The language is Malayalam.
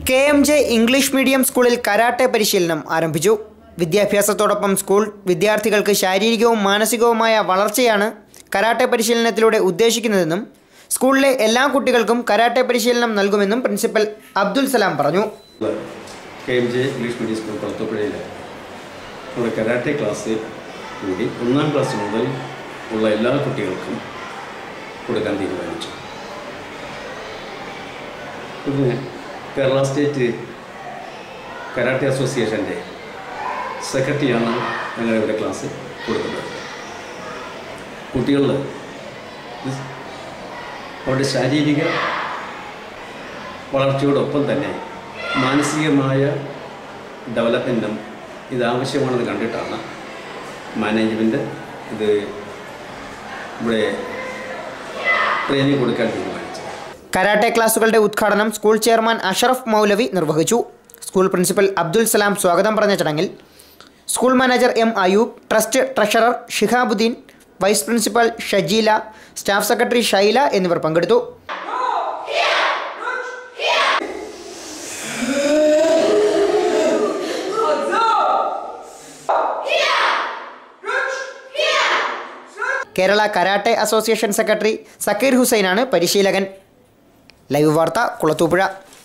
K M J English medium സ്കൂളിൽ കരാട്ടെ പരിശീലനം ആരംഭിച്ചു വിദ്യാഭ്യാസത്തോടൊപ്പം സ്കൂൾ വിദ്യാർത്ഥികൾക്ക് ശാരീരികവും മാനസികവുമായ വളർച്ചയാണ് കരാട്ടെ പരിശീലനത്തിലൂടെ ഉദ്ദേശിക്കുന്നതെന്നും സ്കൂളിലെ എല്ലാ കുട്ടികൾക്കും കരാട്ടെ പരിശീലനം നൽകുമെന്നും പ്രിൻസിപ്പൽ അബ്ദുൽ സലാം പറഞ്ഞു K M J English medium school കൊളത്തപ്പുഴയിൽ നമ്മുടെ കരാട്ടെ ക്ലാസ് കൂടി ഒന്നാം ക്ലാസ് മുതൽ ഉള്ള എല്ലാ കുട്ടികൾക്കും കൊടുക്കാൻ തീരുമാനിച്ചു പിന്നെ കേരള സ്റ്റേറ്റ് കരാട്ടെ അസോസിയേഷൻ്റെ സെക്രട്ടറിയാണ് ഞങ്ങൾ ഇവിടെ ക്ലാസ് കൊടുക്കുന്നത് കുട്ടികളിൽ ഇത് അവരുടെ ശാരീരിക വളർച്ചയോടൊപ്പം തന്നെ മാനസികമായ ഡെവലപ്മെൻറ്റും ഇത് ആവശ്യമാണെന്ന് കണ്ടിട്ടാണ് മാനേജ്മെൻറ്റ് ഇത് ഇവിടെ ട്രെയിനിങ് കൊടുക്കാൻ തീരുമാനിച്ചത് കരാട്ടെ ക്ലാസുകളുടെ ഉദ്ഘാടനം സ്കൂൾ ചെയർമാൻ അഷറഫ് മൗലവി നിർവഹിച്ചു സ്കൂൾ പ്രിൻസിപ്പൽ അബ്ദുൽ സലാം സ്വാഗതം പറഞ്ഞ ചടങ്ങിൽ school manager M Ayub trust treasurer Shihabuddin vice principal Shajeela staff secretary Shaila എന്നിവർ പങ്കെടുത്തു Kerala karate association secretary Zakir ഹുസൈനാണ് പരിശീലകൻ ലൈവ് വാർത്ത കുളത്തൂപ്പുഴ